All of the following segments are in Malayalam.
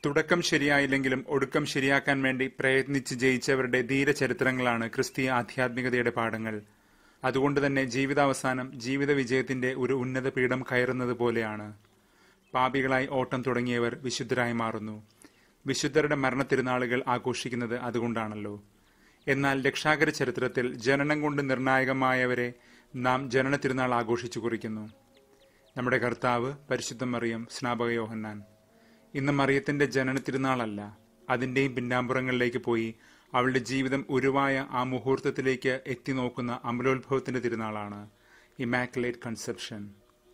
തുടക്കം ശരിയായില്ലെങ്കിലും ഒടുക്കം ശരിയാക്കാൻ വേണ്ടി പ്രയത്നിച്ച് ജയിച്ചവരുടെ ധീരചരിത്രങ്ങളാണ് ക്രിസ്തീയ ആധ്യാത്മികതയുടെ പാഠങ്ങൾ അതുകൊണ്ട് തന്നെ ജീവിതാവസാനം ജീവിത വിജയത്തിന്റെ ഒരു ഉന്നത പീഠം കയറുന്നത് പോലെയാണ് പാപികളായി ഓട്ടം തുടങ്ങിയവർ വിശുദ്ധരായി മാറുന്നു വിശുദ്ധരുടെ മരണത്തിരുനാളുകൾ ആഘോഷിക്കുന്നത് അതുകൊണ്ടാണല്ലോ എന്നാൽ രക്ഷാകര ചരിത്രത്തിൽ ജനനം കൊണ്ട് നിർണായകമായവരെ നാം ജനന തിരുനാൾ ആഘോഷിച്ചു കുറിക്കുന്നു നമ്മുടെ കർത്താവ് പരിശുദ്ധ മറിയം സ്നാപക യോഹന്നാൻ ഇന്ന് മറിയത്തിന്റെ ജനന തിരുനാളല്ല അതിന്റെയും പിന്നാമ്പുറങ്ങളിലേക്ക് പോയി അവളുടെ ജീവിതം ഉരുവായ ആ മുഹൂർത്തത്തിലേക്ക് എത്തി നോക്കുന്ന അമലോത്ഭവത്തിന്റെ തിരുനാളാണ് ഇമാക്കുലേറ്റ് കൺസെപ്ഷൻ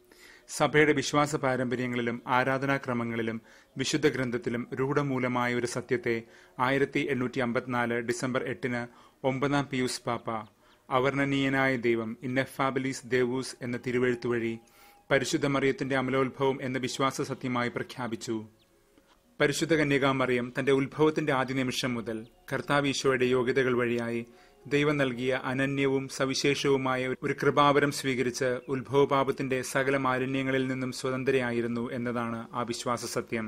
സഭയുടെ വിശ്വാസ പാരമ്പര്യങ്ങളിലും ആരാധനാക്രമങ്ങളിലും വിശുദ്ധ ഗ്രന്ഥത്തിലും രൂഢമൂലമായ ഒരു സത്യത്തെ ആയിരത്തി എണ്ണൂറ്റി അമ്പത്തിനാല് ഡിസംബർ എട്ടിന് ഒമ്പതാം പിയൂസ് പാപ്പ അവർണനീയനായ ദൈവം ഇന്നഫാബലീസ് ദേവൂസ് എന്ന തിരുവെഴുത്തു വഴി പരിശുദ്ധ മറിയത്തിന്റെ അമലോത്ഭവം എന്ന വിശ്വാസ സത്യമായി പ്രഖ്യാപിച്ചു പരിശുദ്ധ കന്യകാമറിയം തന്റെ ഉത്ഭവത്തിന്റെ ആദ്യ നിമിഷം മുതൽ കർത്താവീശോയുടെ യോഗ്യതകൾ വഴിയായി ദൈവം നൽകിയ അനന്യവും സവിശേഷവുമായ ഒരു കൃപാവരം സ്വീകരിച്ച് ഉത്ഭവപാപത്തിന്റെ സകല മാലിന്യങ്ങളിൽ നിന്നും സ്വതന്ത്രയായിരുന്നു എന്നതാണ് ആ വിശ്വാസ സത്യം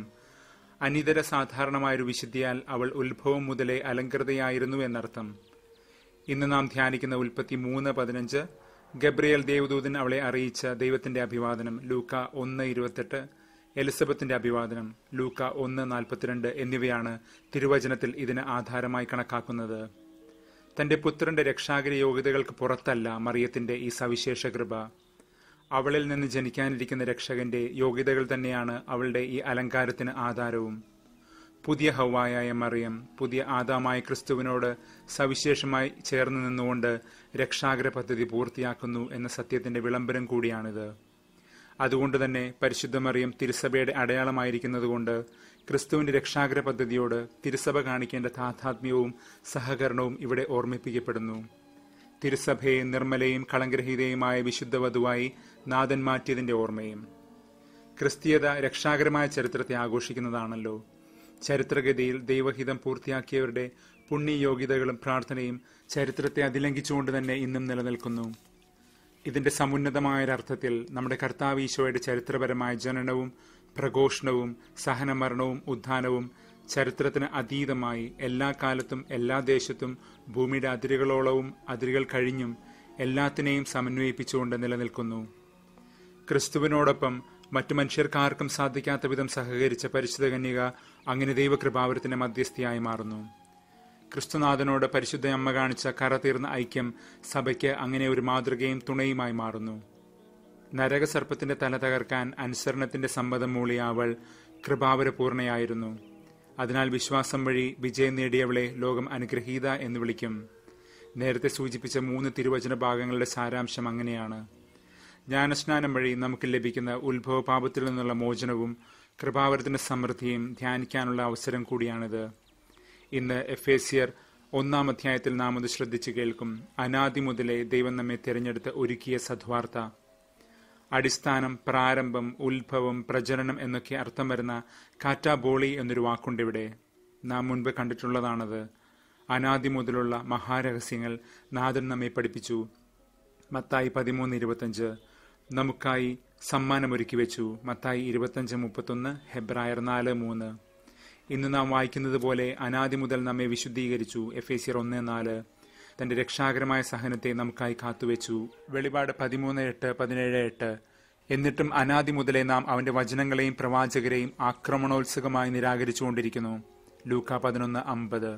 അനിതര സാധാരണമായൊരു വിശുദ്ധിയാൽ അവൾ ഉത്ഭവം മുതലേ അലങ്കൃതയായിരുന്നു എന്നർത്ഥം ഇന്ന് നാം ധ്യാനിക്കുന്ന ഉൽപ്പത്തി മൂന്ന് പതിനഞ്ച് ഗബ്രിയൽ ദേവദൂതൻ അവളെ അറിയിച്ച ദൈവത്തിന്റെ അഭിവാദനം ലൂക്ക ഒന്ന് ഇരുപത്തെട്ട് എലിസബത്തിന്റെ അഭിവാദനം ലൂക്ക ഒന്ന് നാൽപ്പത്തിരണ്ട് എന്നിവയാണ് തിരുവചനത്തിൽ ഇതിന് ആധാരമായി കണക്കാക്കുന്നത് തന്റെ പുത്രന്റെ രക്ഷാകര യോഗ്യതകൾക്ക് പുറത്തല്ല മറിയത്തിന്റെ ഈ സവിശേഷ കൃപ അവളിൽ നിന്ന് ജനിക്കാനിരിക്കുന്ന രക്ഷകന്റെ യോഗ്യതകൾ തന്നെയാണ് അവളുടെ ഈ അലങ്കാരത്തിന് ആധാരവും പുതിയ ഹൗവായായ മറിയം പുതിയ ആദാമായ ക്രിസ്തുവിനോട് സവിശേഷമായി ചേർന്ന് നിന്നുകൊണ്ട് രക്ഷാകര പദ്ധതി പൂർത്തിയാക്കുന്നു എന്ന സത്യത്തിന്റെ വിളംബരം കൂടിയാണിത് അതുകൊണ്ട് തന്നെ പരിശുദ്ധ മറിയം തിരുസഭയുടെ അടയാളമായിരിക്കുന്നതുകൊണ്ട് ക്രിസ്തുവിന്റെ രക്ഷാകര പദ്ധതിയോട് തിരുസഭ കാണിക്കേണ്ട താഥാത്മ്യവും സഹകരണവും ഇവിടെ ഓർമ്മിപ്പിക്കപ്പെടുന്നു തിരുസഭയെ നിർമ്മലയും കളങ്കരഹിതയുമായ വിശുദ്ധ വധുവായി നാഥൻ മാറ്റിയതിന്റെ ഓർമ്മയും ക്രിസ്തീയത രക്ഷാകരമായ ചരിത്രത്തെ ആഘോഷിക്കുന്നതാണല്ലോ ചരിത്രഗതിയിൽ ദൈവഹിതം പൂർത്തിയാക്കിയവരുടെ പുണ്യയോഗ്യതകളും പ്രാർത്ഥനയും ചരിത്രത്തെ അതിലംഘിച്ചുകൊണ്ട് തന്നെ ഇന്നും നിലനിൽക്കുന്നു ഇതിന്റെ സമുന്നതമായൊരർത്ഥത്തിൽ നമ്മുടെ കർത്താവ് ഈശോയുടെ ചരിത്രപരമായ ജനനവും പ്രഘോഷണവും സഹനമരണവും ഉത്ഥാനവും ചരിത്രത്തിന് അതീതമായി എല്ലാ കാലത്തും എല്ലാ ദേശത്തും ഭൂമിയുടെ അതിരുകളോളവും അതിരുകൾ കഴിഞ്ഞും എല്ലാത്തിനെയും സമന്വയിപ്പിച്ചുകൊണ്ട് നിലനിൽക്കുന്നു ക്രിസ്തുവിനോടൊപ്പം മറ്റു മനുഷ്യർക്കാർക്കും സാധിക്കാത്ത വിധം സഹകരിച്ച പരിശുദ്ധ കന്യക അങ്ങനെ ദൈവകൃപാവരത്തിന്റെ മധ്യസ്ഥയായി മാറുന്നു ക്രിസ്തുനാഥനോട് പരിശുദ്ധ അമ്മ കാണിച്ച കറ തീർന്ന ഐക്യം സഭയ്ക്ക് അങ്ങനെ ഒരു മാതൃകയും തുണയുമായി മാറുന്നു നരകസർപ്പത്തിന്റെ തല തകർക്കാൻ അനുസരണത്തിന്റെ സമ്മതം മൂളിയ അവൾ കൃപാവരപൂർണയായിരുന്നു അതിനാൽ വിശ്വാസം വഴി വിജയം നേടിയവളെ ലോകം അനുഗ്രഹീത എന്ന് വിളിക്കും നേരത്തെ സൂചിപ്പിച്ച മൂന്ന് തിരുവചന ഭാഗങ്ങളുടെ സാരാംശം അങ്ങനെയാണ് ജ്ഞാനസ്നാനം വഴി നമുക്ക് ലഭിക്കുന്ന ഉത്ഭവ പാപത്തിൽ നിന്നുള്ള മോചനവും കൃപാവരത്തിന്റെ സമൃദ്ധിയും ധ്യാനിക്കാനുള്ള അവസരം കൂടിയാണിത് ഇന്ന് എഫേസിയർ ഒന്നാം അധ്യായത്തിൽ നാം അത് ശ്രദ്ധിച്ചു കേൾക്കും അനാദി മുതലേ ദൈവം നമ്മെ തിരഞ്ഞെടുത്ത് ഒരുക്കിയ സദ്വാർത്ത അടിസ്ഥാനം പ്രാരംഭം ഉത്ഭവം പ്രജനനം എന്നൊക്കെ അർത്ഥം വരുന്ന കാറ്റാബോളി എന്നൊരു വാക്കുണ്ട് ഇവിടെ നാം മുൻപ് കണ്ടിട്ടുള്ളതാണത് അനാദി മുതലുള്ള മഹാരഹസ്യങ്ങൾ നാഥൻ നമ്മെ പഠിപ്പിച്ചു മത്തായി പതിമൂന്ന് ഇരുപത്തഞ്ച് നമുക്കായി സമ്മാനമൊരുക്കി വെച്ചു മത്തായി ഇരുപത്തഞ്ച് മുപ്പത്തൊന്ന് ഹെബ്രായർ നാല് മൂന്ന് ഇന്ന് നാം വായിക്കുന്നത് പോലെ അനാദി മുതൽ നമ്മെ വിശുദ്ധീകരിച്ചു എഫ് എ സിയർ ഒന്ന് നാല് തന്റെ രക്ഷാകരമായ സഹനത്തെ നമുക്കായി കാത്തുവെച്ചു വെളിപാട് പതിമൂന്ന് എട്ട് പതിനേഴ് എട്ട് എന്നിട്ടും അനാദി മുതലേ നാം അവന്റെ വചനങ്ങളെയും പ്രവാചകരെയും ആക്രമണോത്സുകമായി നിരാകരിച്ചുകൊണ്ടിരിക്കുന്നു ലൂക്ക പതിനൊന്ന് അമ്പത്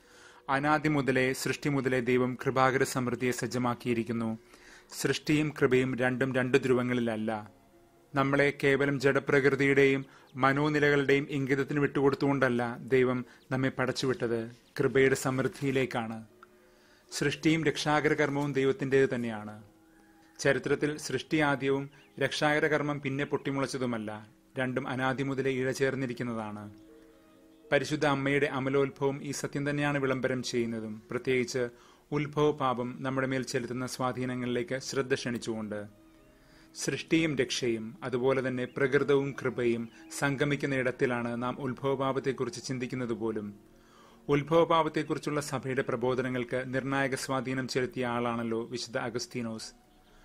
അനാദി മുതലേ സൃഷ്ടി മുതലേ ദൈവം കൃപാകര സമൃദ്ധിയെ സജ്ജമാക്കിയിരിക്കുന്നു സൃഷ്ടിയും കൃപയും രണ്ടും രണ്ട് ധ്രുവങ്ങളിലല്ല നമ്മളെ കേവലം ജഡപ്രകൃതിയുടെയും മനോനിലകളുടെയും ഇംഗിതത്തിന് വിട്ടുകൊടുത്തുകൊണ്ടല്ല ദൈവം നമ്മെ പടച്ചുവിട്ടത് കൃപയുടെ സമൃദ്ധിയിലേക്കാണ് സൃഷ്ടിയും രക്ഷാകര കർമ്മവും ദൈവത്തിൻ്റേത് തന്നെയാണ് ചരിത്രത്തിൽ സൃഷ്ടി ആദ്യവും രക്ഷാകര കർമ്മം പിന്നെ പൊട്ടിമുളച്ചതുമല്ല രണ്ടും അനാദി മുതലേ ഇഴചേർന്നിരിക്കുന്നതാണ് പരിശുദ്ധ അമ്മയുടെ അമലോത്ഭവം ഈ സത്യം തന്നെയാണ് വിളംബരം ചെയ്യുന്നതും പ്രത്യേകിച്ച് ഉത്ഭവ പാപം നമ്മുടെ മേൽ ചെലുത്തുന്ന സ്വാധീനങ്ങളിലേക്ക് ശ്രദ്ധ ക്ഷണിച്ചുകൊണ്ട് സൃഷ്ടിയും രക്ഷയും അതുപോലെ തന്നെ പ്രകൃതവും കൃപയും സംഗമിക്കുന്ന ഇടത്തിലാണ് നാം ഉത്ഭവപാപത്തെക്കുറിച്ച് ചിന്തിക്കുന്നത് പോലും ഉത്ഭവപാപത്തെക്കുറിച്ചുള്ള സഭയുടെ പ്രബോധനങ്ങൾക്ക് നിർണായക സ്വാധീനം ചെലുത്തിയ ആളാണല്ലോ വിശുദ്ധ അഗസ്തീനോസ്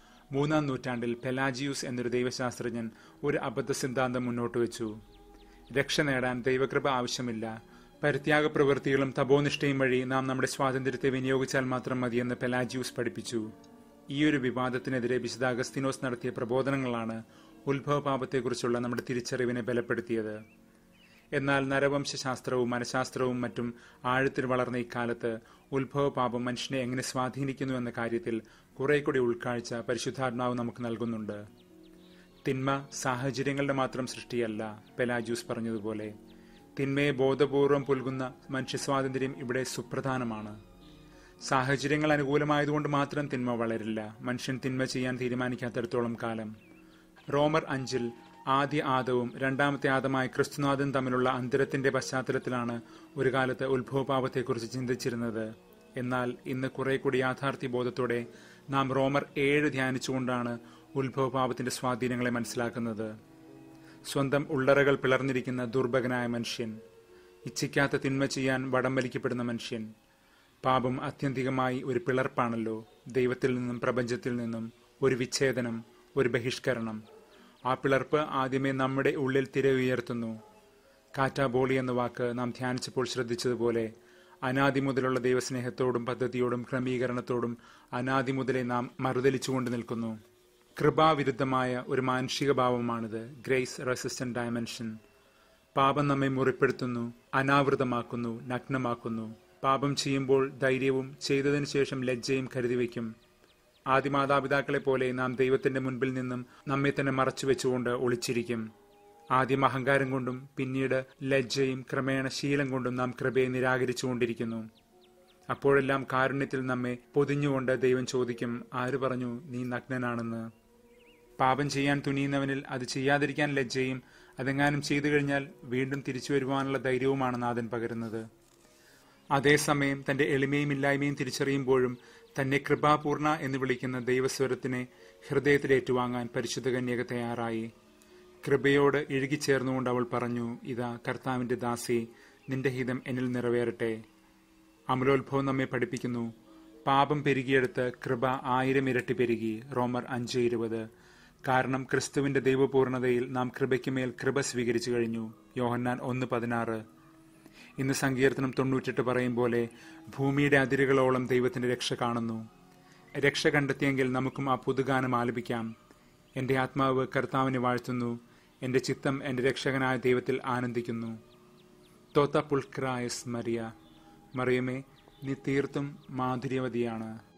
മൂന്നാം നൂറ്റാണ്ടിൽ പെലാജിയൂസ് എന്നൊരു ദൈവശാസ്ത്രജ്ഞൻ ഒരു അബദ്ധ സിദ്ധാന്തം മുന്നോട്ട് വെച്ചു രക്ഷ നേടാൻ ദൈവകൃപ ആവശ്യമില്ല പരിത്യാഗ പ്രവൃത്തികളും തപോനിഷ്ഠയും വഴി നാം നമ്മുടെ സ്വാതന്ത്ര്യത്തെ വിനിയോഗിച്ചാൽ മാത്രം മതിയെന്ന് പെലാജിയൂസ് പഠിപ്പിച്ചു ഈ ഒരു വിവാദത്തിനെതിരെ വിശുദ്ധ അഗസ്തിനോസ് നടത്തിയ പ്രബോധനങ്ങളാണ് ഉത്ഭവപാപത്തെക്കുറിച്ചുള്ള നമ്മുടെ തിരിച്ചറിവിനെ ബലപ്പെടുത്തിയത് എന്നാൽ നരവംശാസ്ത്രവും മനഃശാസ്ത്രവും മറ്റും ആഴത്തിൽ വളർന്ന ഇക്കാലത്ത് ഉത്ഭവപാപം മനുഷ്യനെ എങ്ങനെ സ്വാധീനിക്കുന്നു എന്ന കാര്യത്തിൽ കുറെ കൂടി ഉൾക്കാഴ്ച പരിശുദ്ധാത്മാവ് നമുക്ക് നൽകുന്നുണ്ട് തിന്മ സാഹചര്യങ്ങളുടെ മാത്രം സൃഷ്ടിയല്ല പെലാജൂസ് പറഞ്ഞതുപോലെ തിന്മയെ ബോധപൂർവം പുൽകുന്ന മനുഷ്യ സ്വാതന്ത്ര്യം ഇവിടെ സുപ്രധാനമാണ് സാഹചര്യങ്ങൾ അനുകൂലമായതുകൊണ്ട് മാത്രം തിന്മ വളരില്ല മനുഷ്യൻ തിന്മ ചെയ്യാൻ തീരുമാനിക്കാത്തിടത്തോളം കാലം റോമർ അഞ്ചിൽ ആദ്യ ആദവും രണ്ടാമത്തെ ആദമായ ക്രിസ്തുനാഥൻ തമ്മിലുള്ള അന്തരത്തിന്റെ പശ്ചാത്തലത്തിലാണ് ഒരു കാലത്ത് ഉത്ഭവപാപത്തെക്കുറിച്ച് ചിന്തിച്ചിരുന്നത് എന്നാൽ ഇന്ന് കുറെ കൂടി യാഥാർത്ഥ്യ ബോധത്തോടെ നാം റോമർ ഏഴ് ധ്യാനിച്ചുകൊണ്ടാണ് ഉത്ഭവപാപത്തിന്റെ സ്വാധീനങ്ങളെ മനസ്സിലാക്കുന്നത് സ്വന്തം ഉള്ളറകൾ പിളർന്നിരിക്കുന്ന ദുർഭകനായ മനുഷ്യൻ ഇച്ഛിക്കാത്ത തിന്മ ചെയ്യാൻ വടം വലിക്കപ്പെടുന്ന മനുഷ്യൻ പാപം അത്യന്തികമായി ഒരു പിളർപ്പാണല്ലോ ദൈവത്തിൽ നിന്നും പ്രപഞ്ചത്തിൽ നിന്നും ഒരു വിച്ഛേദനം ഒരു ബഹിഷ്കരണം ആ പിളർപ്പ് ആദ്യമേ നമ്മുടെ ഉള്ളിൽ തിര ഉയർത്തുന്നു കാറ്റാബോളി എന്ന വാക്ക് നാം ധ്യാനിച്ചപ്പോൾ ശ്രദ്ധിച്ചതുപോലെ അനാദി മുതലുള്ള ദൈവസ്നേഹത്തോടും പദ്ധതിയോടും ക്രമീകരണത്തോടും അനാദി മുതലേ നാം മറുതലിച്ചുകൊണ്ട് നിൽക്കുന്നു കൃപാവിരുദ്ധമായ ഒരു മാനുഷിക ഭാവമാണിത് ഗ്രേസ് റെസിസ്റ്റന്റ് ഡയമെൻഷൻ പാപം നമ്മെ മുറിപ്പെടുത്തുന്നു അനാവൃതമാക്കുന്നു നഗ്നമാക്കുന്നു പാപം ചെയ്യുമ്പോൾ ധൈര്യവും ചെയ്തതിനു ശേഷം ലജ്ജയും കരുതി വയ്ക്കും ആദിമാതാപിതാക്കളെ പോലെ നാം ദൈവത്തിന്റെ മുൻപിൽ നിന്നും നമ്മെ തന്നെ മറച്ചു വെച്ചുകൊണ്ട് ഒളിച്ചിരിക്കും ആദ്യം അഹങ്കാരം കൊണ്ടും പിന്നീട് ലജ്ജയും ക്രമേണ ശീലം കൊണ്ടും നാം കൃപയെ നിരാകരിച്ചുകൊണ്ടിരിക്കുന്നു അപ്പോഴെല്ലാം കാരുണ്യത്തിൽ നമ്മെ പൊതിഞ്ഞുകൊണ്ട് ദൈവം ചോദിക്കും ആര് പറഞ്ഞു നീ നഗ്നനാണെന്ന് പാപം ചെയ്യാൻ തുനിയുന്നവനിൽ അത് ചെയ്യാതിരിക്കാൻ ലജ്ജയും അതെങ്ങാനും ചെയ്തു കഴിഞ്ഞാൽ വീണ്ടും തിരിച്ചു വരുവാനുള്ള ധൈര്യവുമാണ് നാഥൻ പകരുന്നത് അതേസമയം തന്റെ എളിമയും ഇല്ലായ്മയും തിരിച്ചറിയുമ്പോഴും തന്നെ കൃപാപൂർണ എന്ന് വിളിക്കുന്ന ദൈവസ്വരത്തിനെ ഹൃദയത്തിൽ ഏറ്റുവാങ്ങാൻ പരിശുദ്ധ കന്യക തയ്യാറായി കൃപയോട് ഇഴുകിച്ചേർന്നുകൊണ്ട് അവൾ പറഞ്ഞു ഇതാ കർത്താവിന്റെ ദാസി നിന്റെ ഹിതം എന്നിൽ നിറവേറട്ടെ അമലോത്ഭവം നമ്മെ പഠിപ്പിക്കുന്നു പാപം പെരുകിയെടുത്ത് കൃപ ആയിരം ഇരട്ടി പെരുകി റോമർ അഞ്ച് ഇരുപത് കാരണം ക്രിസ്തുവിന്റെ ദൈവപൂർണതയിൽ നാം കൃപയ്ക്കുമേൽ കൃപ സ്വീകരിച്ചു കഴിഞ്ഞു യോഹന്നാൻ ഒന്ന് പതിനാറ് ഇന്ന് സങ്കീർത്തനം തൊണ്ണൂറ്റെട്ട് പറയും പോലെ ഭൂമിയുടെ അതിരുകളോളം ദൈവത്തിന്റെ രക്ഷ കാണുന്നു രക്ഷ കണ്ടെത്തിയെങ്കിൽ നമുക്കും ആ പുതുഗാനം ആലപിക്കാം എന്റെ ആത്മാവ് കർത്താവിനെ വാഴ്ത്തുന്നു എന്റെ ചിത്തം എന്റെ രക്ഷകനായ ദൈവത്തിൽ ആനന്ദിക്കുന്നു തോത്ത പുൽക്രായസ് മറിയ മറിയമേ നീ തീർത്തും മാധുര്യവതിയാണ്